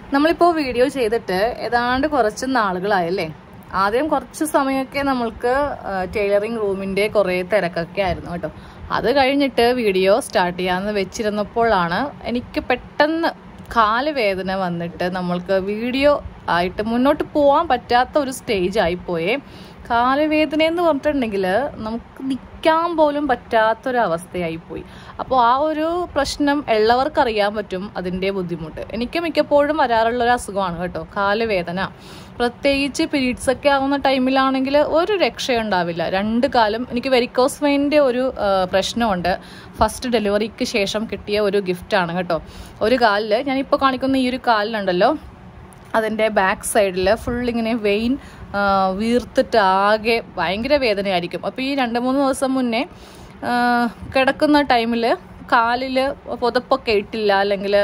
നമ്മളിപ്പോൾ വീഡിയോ ചെയ്തിട്ട് ഏതാണ്ട് കുറച്ച് നാളുകളായല്ലേ ആദ്യം കുറച്ച് സമയമൊക്കെ നമ്മൾക്ക് ടൈലറിങ് റൂമിൻ്റെ കുറേ തിരക്കൊക്കെ ആയിരുന്നു കേട്ടോ അത് കഴിഞ്ഞിട്ട് വീഡിയോ സ്റ്റാർട്ട് ചെയ്യാമെന്ന് വെച്ചിരുന്നപ്പോഴാണ് എനിക്ക് പെട്ടെന്ന് കാല് വേദന വന്നിട്ട് നമ്മൾക്ക് വീഡിയോ ആയിട്ട് മുന്നോട്ട് പോകാൻ പറ്റാത്ത ഒരു സ്റ്റേജ് ആയിപ്പോയേ കാലുവേദന എന്ന് പറഞ്ഞിട്ടുണ്ടെങ്കിൽ നമുക്ക് നിൽക്കാൻ പോലും പറ്റാത്തൊരവസ്ഥയായി പോയി അപ്പോൾ ആ ഒരു പ്രശ്നം ഉള്ളവർക്ക് അറിയാൻ പറ്റും അതിൻ്റെ ബുദ്ധിമുട്ട് എനിക്ക് മിക്കപ്പോഴും വരാറുള്ള ഒരു അസുഖമാണ് കേട്ടോ കാലുവേദന പ്രത്യേകിച്ച് പീരീഡ്സ് ഒക്കെ ആവുന്ന ടൈമിലാണെങ്കിൽ ഒരു രക്ഷയുണ്ടാവില്ല രണ്ട് കാലം എനിക്ക് വെരിക്കോസ് വെയിൻ്റെ ഒരു ആ, പ്രശ്നമുണ്ട് ഫസ്റ്റ് ഡെലിവറിക്ക് ശേഷം കിട്ടിയ ഒരു ഗിഫ്റ്റാണ് കേട്ടോ ഒരു കാലിൽ ഞാനിപ്പോൾ കാണിക്കുന്ന ഈ ഒരു കാലിലുണ്ടല്ലോ അതിൻ്റെ ബാക്ക് സൈഡിൽ ഫുൾ ഇങ്ങനെ വെയിൻ വീർത്തിട്ട് ആകെ ഭയങ്കര വേദനയായിരിക്കും അപ്പോൾ ഈ രണ്ട് മൂന്ന് ദിവസം മുന്നേ ആ, കിടക്കുന്ന ടൈമിൽ കാലിൽ പുതപ്പൊക്കെ ഇട്ടില്ല അല്ലെങ്കിൽ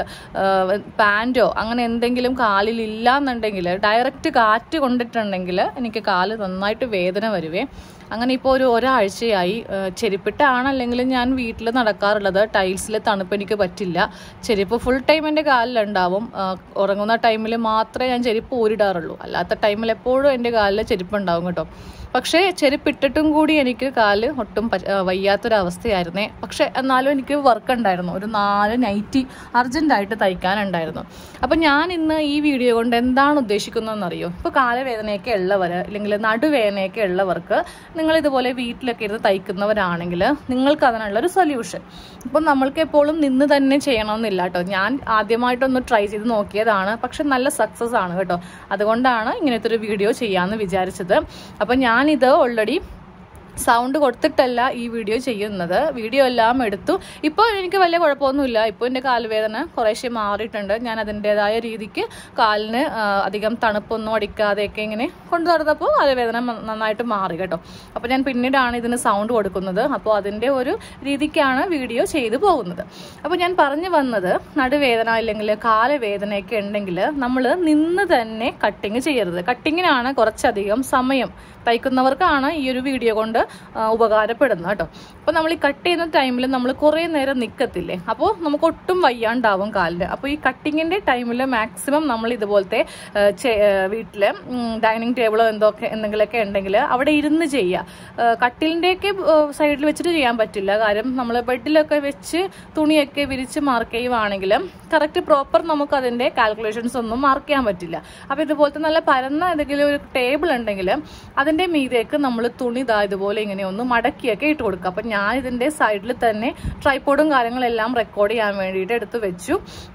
പാൻറ്റോ അങ്ങനെ എന്തെങ്കിലും കാലിൽ ഇല്ല എന്നുണ്ടെങ്കിൽ ഡയറക്റ്റ് കാറ്റ് കൊണ്ടിട്ടുണ്ടെങ്കിൽ എനിക്ക് കാല് നന്നായിട്ട് വേദന വരുവേ അങ്ങനെ ഇപ്പോൾ ഒരു ഒരാഴ്ചയായി ആ, ചെരുപ്പിട്ടാണ് അല്ലെങ്കിൽ ഞാൻ വീട്ടിൽ നടക്കാറുള്ളത് ടൈൽസിൽ തണുപ്പ് എനിക്ക് പറ്റില്ല ചെരുപ്പ് ഫുൾ ടൈം എൻ്റെ കാലിലുണ്ടാവും ആ, ഉറങ്ങുന്ന ടൈമിൽ മാത്രമേ ഞാൻ ചെരുപ്പ് ഊരിടാറുള്ളൂ അല്ലാത്ത ടൈമിൽ എപ്പോഴും എൻ്റെ കാലിൽ ചെരുപ്പ് ഉണ്ടാവും കേട്ടോ പക്ഷേ ചെരുപ്പിട്ടിട്ടും കൂടി എനിക്ക് കാല് ഒട്ടും പ- ആ, വയ്യാത്തൊരവസ്ഥയായിരുന്നേ പക്ഷെ എന്നാലും എനിക്ക് വർക്ക് ഉണ്ടായിരുന്നു ഒരു നാല് നൈറ്റി അർജൻറ്റായിട്ട് തയ്ക്കാനുണ്ടായിരുന്നു അപ്പം ഞാൻ ഇന്ന് ഈ വീഡിയോ കൊണ്ട് എന്താണ് ഉദ്ദേശിക്കുന്നതെന്നറിയോ ഇപ്പോൾ കാലവേദനയൊക്കെ ഉള്ളവർ അല്ലെങ്കിൽ നടുവേദനയൊക്കെ ഉള്ളവർക്ക് നിങ്ങൾ ഇതുപോലെ വീട്ടിലൊക്കെ ഇരുന്ന് തയ്ക്കുന്നവരാണെങ്കിൽ നിങ്ങൾക്ക് അതിനുള്ള ഒരു സൊല്യൂഷൻ ഇപ്പം നമ്മൾക്ക് എപ്പോഴും നിന്ന് തന്നെ ചെയ്യണമെന്നില്ല കേട്ടോ ഞാൻ ആദ്യമായിട്ടൊന്ന് ട്രൈ ചെയ്ത് നോക്കിയതാണ് പക്ഷെ നല്ല സക്സസ് ആണ് കേട്ടോ അതുകൊണ്ടാണ് ഇങ്ങനത്തെ ഒരു വീഡിയോ ചെയ്യാമെന്ന് വിചാരിച്ചത് അപ്പം ഞാനിത് ഓൾറെഡി സൗണ്ട് കൊടുത്തിട്ടല്ല ഈ വീഡിയോ ചെയ്യുന്നത് വീഡിയോ എല്ലാം എടുത്തു ഇപ്പോൾ എനിക്ക് വലിയ കുഴപ്പമൊന്നുമില്ല ഇപ്പോൾ എൻ്റെ കാലുവേദന കുറേശ്ശെ മാറിയിട്ടുണ്ട് ഞാൻ അതിൻ്റെതായ രീതിക്ക് കാലിന് ആ, അധികം തണുപ്പൊന്നും അടിക്കാതെയൊക്കെ ഇങ്ങനെ കൊണ്ടു നടന്നപ്പോൾ കാലുവേദന മ- നന്നായിട്ട് മാറി കേട്ടോ അപ്പോൾ ഞാൻ പിന്നീടാണ് ഇതിന് സൗണ്ട് കൊടുക്കുന്നത് അപ്പോൾ അതിൻ്റെ ഒരു രീതിക്കാണ് വീഡിയോ ചെയ്തു പോകുന്നത് അപ്പോൾ ഞാൻ പറഞ്ഞു വന്നത് നടുവേദന അല്ലെങ്കിൽ കാലുവേദനയൊക്കെ ഉണ്ടെങ്കിൽ നമ്മൾ നിന്ന് തന്നെ കട്ടിങ് ചെയ്യരുത് കട്ടിങ്ങിനാണ് കുറച്ചധികം സമയം തയ്ക്കുന്നവർക്കാണ് ഈ ഒരു വീഡിയോ കൊണ്ട് ആ, ഉപകാരപ്പെടുന്നത് കേട്ടോ അപ്പോൾ നമ്മൾ ഈ കട്ട് ചെയ്യുന്ന ടൈമിൽ നമ്മൾ കുറേ നേരം നിൽക്കത്തില്ലേ അപ്പോൾ നമുക്ക് ഒട്ടും വയ്യാണ്ടാവും കാലിന് അപ്പോൾ ഈ കട്ടിങ്ങിൻ്റെ ടൈമിൽ മാക്സിമം നമ്മൾ ഇതുപോലത്തെ വീട്ടിൽ ഡൈനിങ് ടേബിളോ എന്തൊക്കെ എന്തെങ്കിലുമൊക്കെ ഉണ്ടെങ്കിൽ അവിടെ ഇരുന്ന് ചെയ്യുക കട്ടിലിൻ്റെയൊക്കെ സൈഡിൽ വെച്ചിട്ട് ചെയ്യാൻ പറ്റില്ല കാര്യം നമ്മൾ ബെഡിലൊക്കെ വെച്ച് തുണിയൊക്കെ വിരിച്ച് മാർക്ക് ചെയ്യുവാണെങ്കിൽ കറക്റ്റ് പ്രോപ്പർ നമുക്ക് അതിൻ്റെ കാൽക്കുലേഷൻസ് ഒന്നും മാർക്ക് ചെയ്യാൻ പറ്റില്ല അപ്പോൾ ഇതുപോലത്തെ നല്ല പരന്ന ഏതെങ്കിലും ഒരു ടേബിൾ ഉണ്ടെങ്കിൽ അതിൻ്റെ മീതേക്ക് നമ്മൾ തുണി ഇതാ ഇതുപോലെ ഇങ്ങനെ ഒന്ന് മടക്കിയൊക്കെ ഇട്ട് കൊടുക്കുക അപ്പം ഞാൻ ഇതിൻ്റെ സൈഡിൽ തന്നെ ട്രൈപ്പോഡും കാര്യങ്ങളെല്ലാം റെക്കോർഡ് ചെയ്യാൻ വേണ്ടിയിട്ട് എടുത്ത് വെച്ചു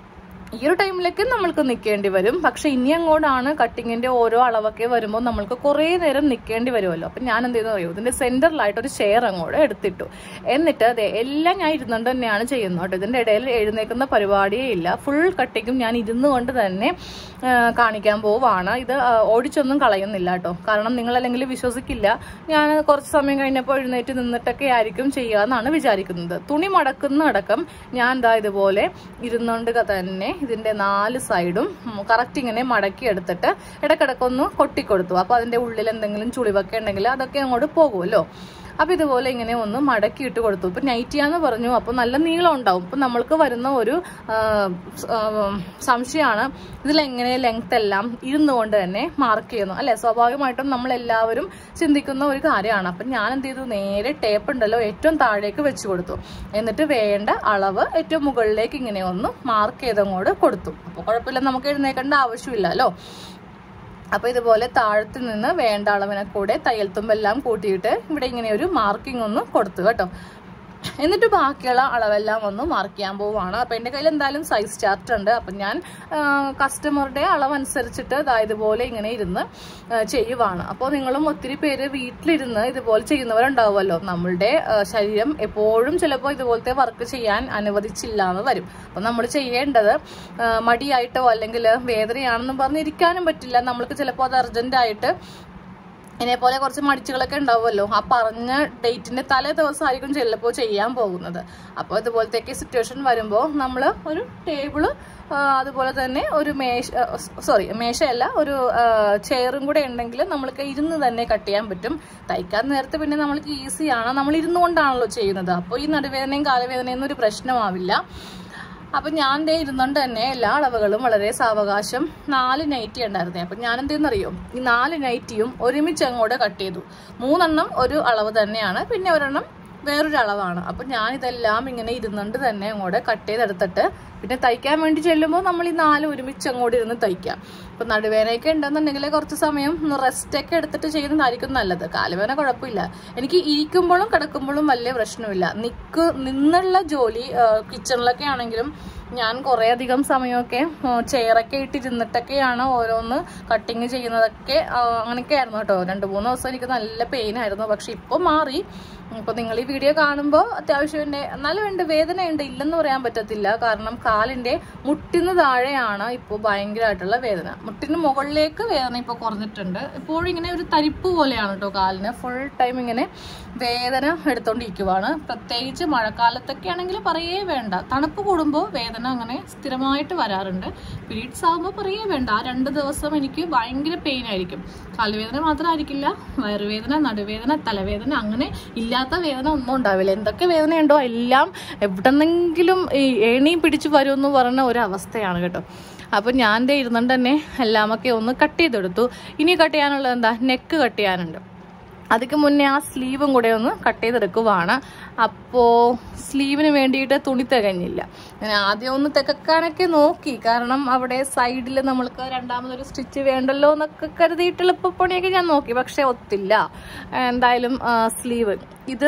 ഈ ഒരു ടൈമിലേക്ക് നമ്മൾക്ക് നിൽക്കേണ്ടി വരും പക്ഷെ ഇനി അങ്ങോട്ടാണ് കട്ടിങ്ങിന്റെ ഓരോ അളവൊക്കെ വരുമ്പോൾ നമ്മൾക്ക് കുറേ നേരം നിൽക്കേണ്ടി വരുമല്ലോ അപ്പം ഞാൻ എന്ത് ചെയ്യുന്നു അറിയോ ഇതിന്റെ സെന്ററിലായിട്ട് ഒരു ചെയർ അങ്ങോട്ട് എടുത്തിട്ടു എന്നിട്ട് അതെ എല്ലാം ഞാൻ ഇരുന്നുകൊണ്ട് തന്നെയാണ് ചെയ്യുന്നത് കേട്ടോ ഇതിന്റെ ഇടയിൽ എഴുന്നേക്കുന്ന പരിപാടിയേ ഇല്ല ഫുൾ കട്ടിങ്ങും ഞാൻ ഇരുന്നു കൊണ്ട് തന്നെ ആ, കാണിക്കാൻ പോവാണ് ഇത് ആ, ഓടിച്ചൊന്നും കളയുന്നില്ല കേട്ടോ കാരണം നിങ്ങൾ അല്ലെങ്കിൽ വിശ്വസിക്കില്ല ഞാൻ കുറച്ച് സമയം കഴിഞ്ഞപ്പോൾ എഴുന്നേറ്റ് നിന്നിട്ടൊക്കെ ആയിരിക്കും ചെയ്യുക എന്നാണ് വിചാരിക്കുന്നത് തുണി മടക്കുന്ന അടക്കം ഞാൻ ദാ ഇതുപോലെ ഇരുന്നുകൊണ്ട് തന്നെ ഇതിന്റെ നാല് സൈഡും കറക്റ്റ് ഇങ്ങനെ മടക്കി എടുത്തിട്ട് ഇടക്കിടക്കൊന്ന് കൊട്ടിക്കൊടുത്തു അപ്പൊ അതിന്റെ ഉള്ളിൽ എന്തെങ്കിലും ചുളിവൊക്കെ ഉണ്ടെങ്കിൽ അതൊക്കെ അങ്ങോട്ട് പോകുമല്ലോ അപ്പൊ ഇതുപോലെ ഇങ്ങനെ ഒന്ന് മടക്കി ഇട്ട് കൊടുത്തു ഇപ്പൊ നൈറ്റിയാന്ന് പറഞ്ഞു അപ്പൊ നല്ല നീളം ഉണ്ടാവും ഇപ്പൊ നമ്മൾക്ക് വരുന്ന ഒരു ആ, സ്- ആ, സംശയമാണ് ഇതിൽ എങ്ങനെ ലെങ്ത് എല്ലാം ഇരുന്നുകൊണ്ട് തന്നെ മാർക്ക് ചെയ്യുന്നു അല്ലെ സ്വാഭാവികമായിട്ടും നമ്മൾ എല്ലാവരും ചിന്തിക്കുന്ന ഒരു കാര്യമാണ് അപ്പൊ ഞാൻ എന്ത് ചെയ്തു നേരെ ടേപ്പ് ഉണ്ടല്ലോ ഏറ്റവും താഴേക്ക് വെച്ച് കൊടുത്തു എന്നിട്ട് വേണ്ട അളവ് ഏറ്റവും മുകളിലേക്ക് ഇങ്ങനെ ഒന്ന് മാർക്ക് ചെയ്തങ്ങോട്ട് കൊടുത്തു അപ്പൊ കുഴപ്പമില്ല നമുക്ക് എഴുന്നേക്കേണ്ട ആവശ്യമില്ലല്ലോ അപ്പൊ ഇതുപോലെ താഴത്ത് നിന്ന് വേണ്ട അളവിനെ കൂടെ തയ്യൽ തുമ്പെല്ലാം കൂട്ടിയിട്ട് ഇവിടെ ഇങ്ങനെ ഒരു മാർക്കിംഗ് ഒന്ന് കൊടുത്തു കേട്ടോ എന്നിട്ട് ബാക്കിയുള്ള അളവെല്ലാം ഒന്ന് മാർക്ക് ചെയ്യാൻ പോവുകയാണ് അപ്പം എൻ്റെ കയ്യിൽ എന്തായാലും സൈസ് ചാർട്ട് ഉണ്ട് അപ്പം ഞാൻ കസ്റ്റമറുടെ അളവനുസരിച്ചിട്ട് ദാ ഇതുപോലെ ഇങ്ങനെ ഇരുന്ന് ആ, ചെയ്യുവാണ് അപ്പോൾ നിങ്ങളും ഒത്തിരി പേര് വീട്ടിലിരുന്ന് ഇതുപോലെ ചെയ്യുന്നവരുണ്ടാവുമല്ലോ നമ്മളുടെ ആ, ശരീരം എപ്പോഴും ചിലപ്പോൾ ഇതുപോലത്തെ വർക്ക് ചെയ്യാൻ അനുവദിച്ചില്ല എന്ന് വരും അപ്പം നമ്മൾ ചെയ്യേണ്ടത് ആ, മടിയായിട്ടോ അല്ലെങ്കിൽ വേദനയാണെന്നും പറഞ്ഞിരിക്കാനും പറ്റില്ല നമ്മൾക്ക് ചിലപ്പോൾ അത് അർജന്റായിട്ട് ഇതിനെപ്പോലെ കുറച്ച് മടിച്ചുകളൊക്കെ ഉണ്ടാവുമല്ലോ ആ പറഞ്ഞ ഡേറ്റിന്റെ തലേ ദിവസമായിരിക്കും ചിലപ്പോൾ ചെയ്യാൻ പോകുന്നത് അപ്പോൾ ഇതുപോലത്തേക്ക് സിറ്റുവേഷൻ വരുമ്പോൾ നമ്മൾ ഒരു ടേബിള് അതുപോലെ തന്നെ ഒരു മേശ സോറി മേശയല്ല ഒരു ചെയറും കൂടെ ഉണ്ടെങ്കിൽ നമ്മൾക്ക് ഇരുന്ന് തന്നെ കട്ട് ചെയ്യാൻ പറ്റും തയ്ക്കാൻ നേരത്തെ പിന്നെ നമ്മൾക്ക് ഈസിയാണ് നമ്മൾ ഇരുന്നു കൊണ്ടാണല്ലോ ചെയ്യുന്നത് അപ്പോൾ ഈ നടുവേദനയും കാലവേദനയും ഒന്നും ഒരു പ്രശ്നമാവില്ല അപ്പം ഞാൻ ദേ ഇരുന്നുകൊണ്ട് തന്നെ എല്ലാ അളവുകളും വളരെ സാവകാശം നാല് നൈറ്റി ഉണ്ടായിരുന്നേ അപ്പം ഞാൻ എന്തെന്നറിയോ ഈ നാല് നൈറ്റിയും ഒരുമിച്ച് അങ്ങോട്ട് കട്ട് ചെയ്തു മൂന്നെണ്ണം ഒരു അളവ് തന്നെയാണ് പിന്നെ ഒരെണ്ണം വേറൊരു അളവാണ് അപ്പം ഞാൻ ഇതെല്ലാം ഇങ്ങനെ ഇരുന്നുകൊണ്ട് തന്നെ അങ്ങോട്ട് കട്ട് ചെയ്തെടുത്തിട്ട് പിന്നെ തയ്ക്കാൻ വേണ്ടി ചെല്ലുമ്പോൾ നമ്മൾ ഈ നാല് ഒരുമിച്ച് അങ്ങോട്ട് ഇരുന്ന് തയ്ക്കാം ഇപ്പം നടുവേനയൊക്കെ ഉണ്ടെന്നുണ്ടെങ്കിൽ കുറച്ച് സമയം ഒന്ന് റെസ്റ്റ് ഒക്കെ എടുത്തിട്ട് ചെയ്യുന്നതായിരിക്കും നല്ലത് കാലുവേന കുഴപ്പമില്ല എനിക്ക് ഇരിക്കുമ്പോഴും കിടക്കുമ്പോഴും വലിയ പ്രശ്നമില്ല നിക്ക് നിന്നുള്ള ജോലി കിച്ചണിലൊക്കെ ആണെങ്കിലും ഞാൻ കുറേ അധികം സമയമൊക്കെ ചെയറൊക്കെ ഇട്ടിരുന്നിട്ടൊക്കെയാണ് ഓരോന്ന് കട്ടിങ് ചെയ്യുന്നതൊക്കെ ആ, അങ്ങനെയൊക്കെ ആയിരുന്നു കേട്ടോ രണ്ട് മൂന്ന് ദിവസം എനിക്ക് നല്ല പെയിൻ ആയിരുന്നു പക്ഷെ ഇപ്പോൾ മാറി ഇപ്പൊ നിങ്ങൾ ഈ വീഡിയോ കാണുമ്പോൾ അത്യാവശ്യം എൻ്റെ എന്നാലും ഉണ്ട് വേദനയുണ്ട് ഇല്ലെന്ന് പറയാൻ പറ്റത്തില്ല കാരണം കാലിന്റെ മുട്ടിന് താഴെയാണ് ഇപ്പോൾ ഭയങ്കരമായിട്ടുള്ള വേദന മുട്ടിന് മുകളിലേക്ക് വേദന ഇപ്പോൾ കുറഞ്ഞിട്ടുണ്ട് ഇപ്പോഴും ഇങ്ങനെ ഒരു തരിപ്പ് പോലെയാണ് കേട്ടോ കാലിന് ഫുൾ ടൈം ഇങ്ങനെ വേദന എടുത്തോണ്ടിരിക്കുവാണ് പ്രത്യേകിച്ച് മഴക്കാലത്തൊക്കെ ആണെങ്കിൽ പറയേ വേണ്ട തണുപ്പ് കൂടുമ്പോൾ വേദന അങ്ങനെ സ്ഥിരമായിട്ട് വരാറുണ്ട് പീരീഡ്സ് ആകുമ്പോൾ പറയേ വേണ്ട ആ രണ്ട് ദിവസം എനിക്ക് ഭയങ്കര പെയിൻ ആയിരിക്കും കാലുവേദന മാത്രമായിരിക്കില്ല വയറുവേദന നടുവേദന തലവേദന അങ്ങനെ ഇല്ലാത്ത വേദന ഒന്നും ഉണ്ടാവില്ല എന്തൊക്കെ വേദനയുണ്ടോ എല്ലാം എവിടെന്നെങ്കിലും ഈ ഏണിയും പിടിച്ചു വരുമെന്ന് പറഞ്ഞ ഒരു അവസ്ഥയാണ് കേട്ടോ അപ്പം ഞാൻ ദേ ഇരുന്നുകൊണ്ട് തന്നെ എല്ലാമൊക്കെ ഒന്ന് കട്ട് ചെയ്തെടുത്തു ഇനി കട്ട് ചെയ്യാനുള്ളത് എന്താ നെക്ക് കട്ട് ചെയ്യാനുണ്ട് അതിക്ക് മുന്നേ ആ സ്ലീവും കൂടെ ഒന്ന് കട്ട് ചെയ്തെടുക്കുവാണ് അപ്പോൾ സ്ലീവിന് വേണ്ടിയിട്ട് തുണി തികഞ്ഞില്ല ഞാൻ ആദ്യം ഒന്ന് തികക്കാനൊക്കെ നോക്കി കാരണം അവിടെ സൈഡിൽ നമ്മൾക്ക് രണ്ടാമതൊരു സ്റ്റിച്ച് വേണ്ടല്ലോ എന്നൊക്കെ കരുതിയിട്ട് എളുപ്പപ്പണിയൊക്കെ ഞാൻ നോക്കി പക്ഷെ ഒത്തില്ല എന്തായാലും സ്ലീവ് ഇത്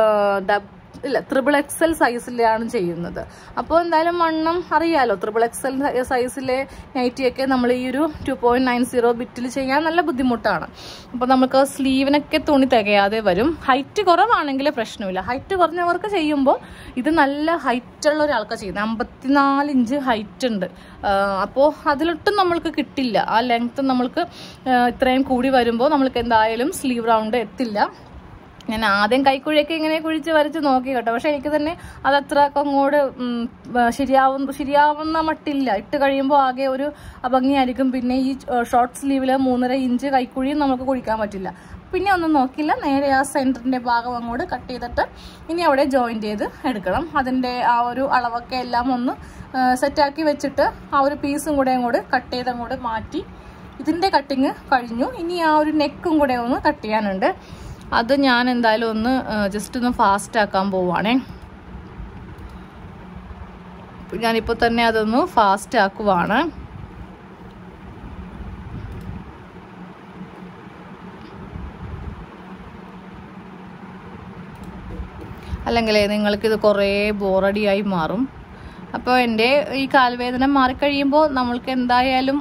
ഡബ് ഇല്ല ത്രിബിൾ എക്സൽ സൈസിലാണ് ചെയ്യുന്നത് അപ്പോൾ എന്തായാലും വണ്ണം അറിയാലോ ത്രിബിൾ എക്സൽ സൈസിലെ നൈറ്റിയൊക്കെ നമ്മൾ ഈ ഒരു ടു പോയിന്റ് നയൻ സീറോ ബിറ്റിൽ ചെയ്യാൻ നല്ല ബുദ്ധിമുട്ടാണ് അപ്പോൾ നമുക്ക് സ്ലീവിനൊക്കെ തുണി തികയാതെ വരും ഹൈറ്റ് കുറവാണെങ്കിൽ പ്രശ്നമില്ല ഹൈറ്റ് കുറഞ്ഞവർക്ക് ചെയ്യുമ്പോൾ ഇത് നല്ല ഹൈറ്റ് ഉള്ള ഒരാൾക്ക് ചെയ്യുന്നത് അമ്പത്തിനാല് ഇഞ്ച് ഹൈറ്റ് ഉണ്ട് അപ്പോൾ അതിലൊട്ടും നമ്മൾക്ക് കിട്ടില്ല ആ ലെങ്ത് നമ്മൾക്ക് ആ, ഇത്രയും കൂടി വരുമ്പോൾ നമ്മൾക്ക് എന്തായാലും സ്ലീവ് റൗണ്ട് എത്തില്ല ഞാൻ ആദ്യം കൈക്കുഴിയൊക്കെ ഇങ്ങനെ കുഴിച്ച് വരച്ച് നോക്കി കേട്ടോ പക്ഷെ എനിക്ക് തന്നെ അത് അത്ര ഒക്കെ അങ്ങോട്ട് ഉം, ആ, ശരിയാവുന്ന ശരിയാവുന്ന മട്ടില്ല ഇട്ട് കഴിയുമ്പോൾ ആകെ ഒരു അഭംഗിയായിരിക്കും പിന്നെ ഈ ഷോർട്ട് സ്ലീവിൽ മൂന്നര ഇഞ്ച് കൈക്കുഴിയും നമുക്ക് കുഴിക്കാൻ പറ്റില്ല പിന്നെ ഒന്നും നോക്കില്ല നേരെ ആ സെൻറ്ററിൻ്റെ ഭാഗം അങ്ങോട്ട് കട്ട് ചെയ്തിട്ട് ഇനി അവിടെ ജോയിൻറ്റ് ചെയ്ത് എടുക്കണം അതിൻ്റെ ആ ഒരു അളവൊക്കെ എല്ലാം ഒന്ന് സെറ്റാക്കി വെച്ചിട്ട് ആ ഒരു പീസും കൂടെ അങ്ങോട്ട് കട്ട് ചെയ്ത് അങ്ങോട്ട് മാറ്റി ഇതിൻ്റെ കട്ടിങ് കഴിഞ്ഞു ഇനി ആ ഒരു നെക്കും കൂടെ ഒന്ന് കട്ട് ചെയ്യാനുണ്ട് അത് ഞാൻ എന്തായാലും ഒന്ന് ജസ്റ്റ് ഒന്ന് ഫാസ്റ്റ് ആക്കാൻ പോവാണേ ഞാനിപ്പോൾ തന്നെ അതൊന്ന് ഫാസ്റ്റ് ആക്കുവാണ് അല്ലെങ്കിൽ നിങ്ങൾക്കിത് കുറേ ബോറടിയായി മാറും അപ്പോൾ എൻ്റെ ഈ കാൽവേദന മാറിക്കഴിയുമ്പോൾ നമ്മൾക്ക് എന്തായാലും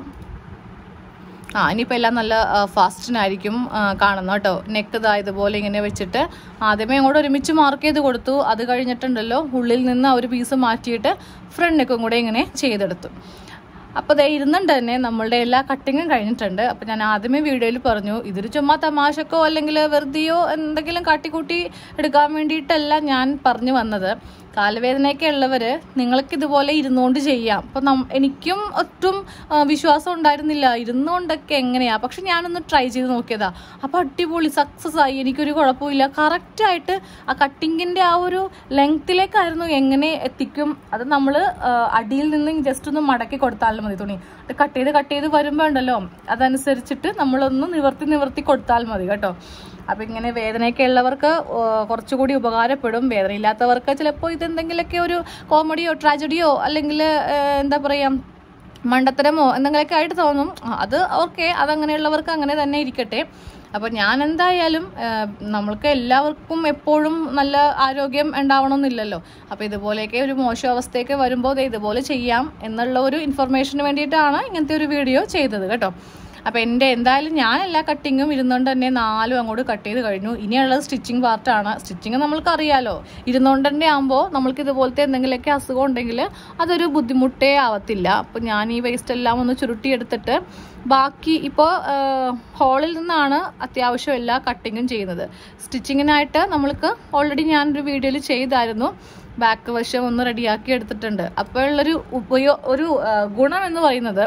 ആ ഇനിയിപ്പോൾ എല്ലാം നല്ല ഫാസ്റ്റിനായിരിക്കും കാണുന്നത് കേട്ടോ നെക്ക് ഇതാ ഇതുപോലെ ഇങ്ങനെ വെച്ചിട്ട് ആദ്യമേ അങ്ങോട്ട് ഒരുമിച്ച് മാർക്ക് ചെയ്ത് കൊടുത്തു അത് കഴിഞ്ഞിട്ടുണ്ടല്ലോ ഉള്ളിൽ നിന്ന് ആ ഒരു പീസ് മാറ്റിയിട്ട് ഫ്രണ്ട് നെക്കും കൂടെ ഇങ്ങനെ ചെയ്തെടുത്തു അപ്പോൾ ദേ ഇരുന്നുണ്ട് തന്നെ നമ്മളുടെ എല്ലാ കട്ടിങ്ങും കഴിഞ്ഞിട്ടുണ്ട് അപ്പോൾ ഞാൻ ആദ്യമേ വീഡിയോയിൽ പറഞ്ഞു ഇതൊരു ചുമ്മാ തമാശക്കോ അല്ലെങ്കിൽ വെറുതെയോ എന്തെങ്കിലും കാട്ടിക്കൂട്ടി എടുക്കാൻ വേണ്ടിയിട്ടല്ല ഞാൻ പറഞ്ഞു വന്നത് കാലുവേദനയൊക്കെ ഉള്ളവർ നിങ്ങൾക്ക് ഇതുപോലെ ഇരുന്നുകൊണ്ട് ചെയ്യാം അപ്പം നം എനിക്കും ഒട്ടും ആ, വിശ്വാസം ഉണ്ടായിരുന്നില്ല ഇരുന്നുകൊണ്ടൊക്കെ എങ്ങനെയാ പക്ഷെ ഞാനൊന്ന് ട്രൈ ചെയ്ത് നോക്കിയതാ അപ്പം അടിപൊളി സക്സസ് ആയി എനിക്കൊരു കുഴപ്പമില്ല കറക്റ്റായിട്ട് ആ കട്ടിങ്ങിൻ്റെ ആ ഒരു ലെങ്ത്തിലേക്കായിരുന്നു എങ്ങനെ എത്തിക്കും അത് നമ്മൾ അടിയിൽ നിന്ന് ജസ്റ്റ് ഒന്ന് മടക്കി കൊടുത്താലും മതി തുണി അത് കട്ട് ചെയ്ത് കട്ട് ചെയ്ത് വരുമ്പോൾ ഉണ്ടല്ലോ അതനുസരിച്ചിട്ട് നമ്മളൊന്ന് നിവർത്തി നിവർത്തി കൊടുത്താൽ മതി കേട്ടോ അപ്പം ഇങ്ങനെ വേദനയൊക്കെ ഉള്ളവർക്ക് ആ, കുറച്ചുകൂടി ഉപകാരപ്പെടും വേദനയില്ലാത്തവർക്ക് ചിലപ്പോൾ ഇതെന്തെങ്കിലുമൊക്കെ ഒരു കോമഡിയോ ട്രാജഡിയോ അല്ലെങ്കിൽ എന്താ പറയുക മണ്ടത്തരമോ എന്തെങ്കിലുമൊക്കെ ആയിട്ട് തോന്നും ആ, അത് ഓക്കെ അതങ്ങനെയുള്ളവർക്ക് അങ്ങനെ തന്നെ ഇരിക്കട്ടെ അപ്പോൾ ഞാൻ എന്തായാലും ആ, നമ്മൾക്ക് എല്ലാവർക്കും എപ്പോഴും നല്ല ആരോഗ്യം ഉണ്ടാവണമെന്നില്ലല്ലോ അപ്പോൾ ഇതുപോലെയൊക്കെ ഒരു മോശം അവസ്ഥയൊക്കെ വരുമ്പോൾ ദേ ഇതുപോലെ ചെയ്യാം എന്നുള്ള ഒരു ഇൻഫർമേഷന് വേണ്ടിയിട്ടാണ് ഇങ്ങനത്തെ ഒരു വീഡിയോ ചെയ്തത് കേട്ടോ അപ്പോൾ എൻ്റെ എന്തായാലും ഞാൻ എല്ലാ കട്ടിങ്ങും ഇരുന്നുകൊണ്ട് തന്നെ നാലും അങ്ങോട്ട് കട്ട് ചെയ്ത് കഴിഞ്ഞു ഇനിയുള്ളത് സ്റ്റിച്ചിങ് പാർട്ടാണ് സ്റ്റിച്ചിങ് നമ്മൾക്ക് അറിയാലോ ഇരുന്നുകൊണ്ട് തന്നെ ആകുമ്പോൾ നമ്മൾക്ക് ഇതുപോലത്തെ എന്തെങ്കിലുമൊക്കെ അസുഖം ഉണ്ടെങ്കിൽ അതൊരു ബുദ്ധിമുട്ടേ ആവത്തില്ല അപ്പോൾ ഞാൻ ഈ വേസ്റ്റ് എല്ലാം ഒന്ന് ചുരുട്ടിയെടുത്തിട്ട് ബാക്കി ഇപ്പോൾ ഹോളിൽ നിന്നാണ് അത്യാവശ്യം എല്ലാ കട്ടിങ്ങും ചെയ്യുന്നത് സ്റ്റിച്ചിങ്ങിനായിട്ട് നമ്മൾക്ക് ഓൾറെഡി ഞാനൊരു വീഡിയോയിൽ ചെയ്തായിരുന്നു ബാക്ക് വശം ഒന്ന് റെഡിയാക്കി എടുത്തിട്ടുണ്ട് അപ്പോൾ ഉള്ളൊരു ഉപയോ ഒരു ആ, ഗുണം എന്ന് പറയുന്നത്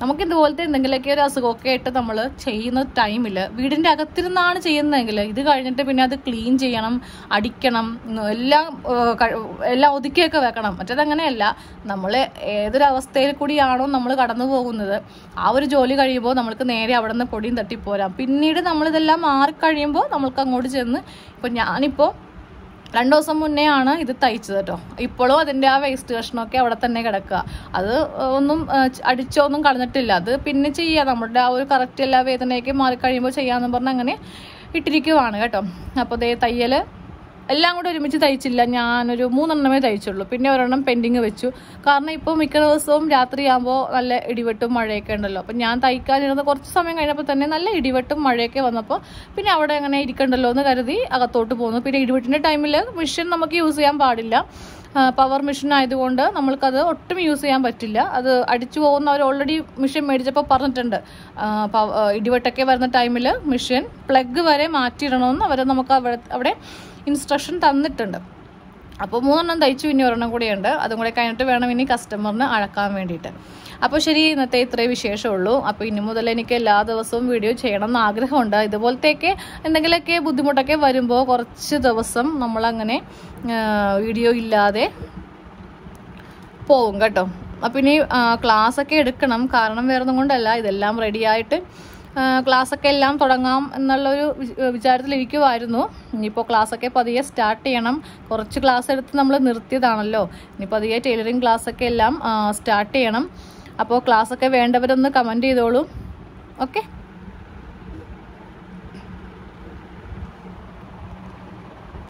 നമുക്ക് ഇതുപോലത്തെ എന്തെങ്കിലുമൊക്കെ ഒരു അസുഖമൊക്കെ ആയിട്ട് നമ്മൾ ചെയ്യുന്ന ടൈമിൽ വീടിൻ്റെ അകത്തിരുന്നാണ് ചെയ്യുന്നതെങ്കിൽ ഇത് കഴിഞ്ഞിട്ട് പിന്നെ അത് ക്ലീൻ ചെയ്യണം അടിക്കണം ഉം, എല്ലാം ഏഹ്, ക- എല്ലാം ഒതുക്കിയൊക്കെ വെക്കണം മറ്റേതങ്ങനെയല്ല നമ്മൾ ഏതൊരു അവസ്ഥയിൽ കൂടിയാണോ നമ്മൾ കടന്നു പോകുന്നത് ആ ഒരു ജോലി കഴിയുമ്പോൾ നമ്മൾക്ക് നേരെ അവിടെ നിന്ന് പൊടിയും തട്ടിപ്പോരാം പിന്നീട് നമ്മളിതെല്ലാം മാറിക്കഴിയുമ്പോൾ നമ്മൾക്ക് അങ്ങോട്ട് ചെന്ന് ഇപ്പം ഞാനിപ്പോൾ രണ്ടു ദിവസം മുന്നേ ആണ് ഇത് തയ്ച്ചത് കേട്ടോ ഇപ്പോഴും അതിൻ്റെ ആ വേസ്റ്റ് കഷ്ണമൊക്കെ അവിടെ തന്നെ കിടക്കുക അത് ഒന്നും ആ, ച- അടിച്ചോ ഒന്നും കളഞ്ഞിട്ടില്ല അത് പിന്നെ ചെയ്യുക നമ്മുടെ ആ ഒരു കറക്റ്റ് എല്ലാ വേദനയൊക്കെ മാറിക്കഴിയുമ്പോൾ ചെയ്യാമെന്ന് പറഞ്ഞ് അങ്ങനെ ഇട്ടിരിക്കുവാണ് കേട്ടോ അപ്പോൾ ദേ തയ്യൽ എല്ലാം കൂടെ ഒരുമിച്ച് തയ്ച്ചില്ല ഞാനൊരു മൂന്നെണ്ണമേ തയ്ച്ചുള്ളൂ പിന്നെ ഒരെണ്ണം പെൻഡിങ് വെച്ചു കാരണം ഇപ്പോൾ മിക്ക ദിവസവും രാത്രിയാകുമ്പോൾ നല്ല ഇടിവെട്ടും മഴയൊക്കെ ഉണ്ടല്ലോ അപ്പം ഞാൻ തയ്ക്കാനിരുന്ന കുറച്ച് സമയം കഴിഞ്ഞപ്പോൾ തന്നെ നല്ല ഇടിവെട്ടും മഴയൊക്കെ വന്നപ്പോൾ പിന്നെ അവിടെ അങ്ങനെ ഇരിക്കണ്ടല്ലോ എന്ന് കരുതി അകത്തോട്ട് പോന്നു പിന്നെ ഇടിവെട്ടിൻ്റെ ടൈമിൽ മെഷീൻ നമുക്ക് യൂസ് ചെയ്യാൻ പാടില്ല പവർ മെഷീൻ ആയതുകൊണ്ട് നമ്മൾക്കത് ഒട്ടും യൂസ് ചെയ്യാൻ പറ്റില്ല അത് അടിച്ചു പോകുന്നവർ ഓൾറെഡി മെഷീൻ മേടിച്ചപ്പോൾ പറഞ്ഞിട്ടുണ്ട് ആ, പവ- ആ, ഇടിവെട്ടൊക്കെ വരുന്ന ടൈമിൽ മെഷീൻ പ്ലഗ് വരെ മാറ്റിയിടണമെന്ന് അവർ നമുക്ക് അവിടെ അവിടെ ഇൻസ്ട്രക്ഷൻ തന്നിട്ടുണ്ട് അപ്പോൾ മൂന്നെണ്ണം തയ്ച്ചു ഇനി ഒരെണ്ണം കൂടിയുണ്ട് അതും കൂടെ കഴിഞ്ഞിട്ട് വേണം ഇനി കസ്റ്റമറിന് അഴക്കാൻ വേണ്ടിയിട്ട് അപ്പോൾ ശരി ഇന്നത്തെ ഇത്രേ വിശേഷമുള്ളൂ അപ്പോൾ ഇനി മുതൽ എനിക്ക് എല്ലാ ദിവസവും വീഡിയോ ചെയ്യണം എന്ന് ആഗ്രഹമുണ്ട് ഇതുപോലത്തെയൊക്കെ എന്തെങ്കിലുമൊക്കെ ബുദ്ധിമുട്ടൊക്കെ വരുമ്പോൾ കുറച്ച് ദിവസം നമ്മളങ്ങനെ ആ, വീഡിയോ ഇല്ലാതെ പോവും കേട്ടോ അപ്പം ഇനി ക്ലാസ് ഒക്കെ എടുക്കണം കാരണം വേറെ ഒന്നും കൊണ്ടല്ല ഇതെല്ലാം റെഡിയായിട്ട് ക്ലാസ് ഒക്കെ എല്ലാം തുടങ്ങാം എന്നുള്ളൊരു വി- വിചാരത്തിലിരിക്കുമായിരുന്നു ഇനിയിപ്പോൾ ക്ലാസ് ഒക്കെ പതിയെ സ്റ്റാർട്ട് ചെയ്യണം കുറച്ച് ക്ലാസ് എടുത്ത് നമ്മൾ നിർത്തിയതാണല്ലോ ഇനി പതിയെ ടൈലറിങ് ക്ലാസ് ഒക്കെ എല്ലാം സ്റ്റാർട്ട് ചെയ്യണം അപ്പോൾ ക്ലാസ് ഒക്കെ വേണ്ടവരൊന്ന് കമൻറ്റ് ചെയ്തോളൂ ഓക്കെ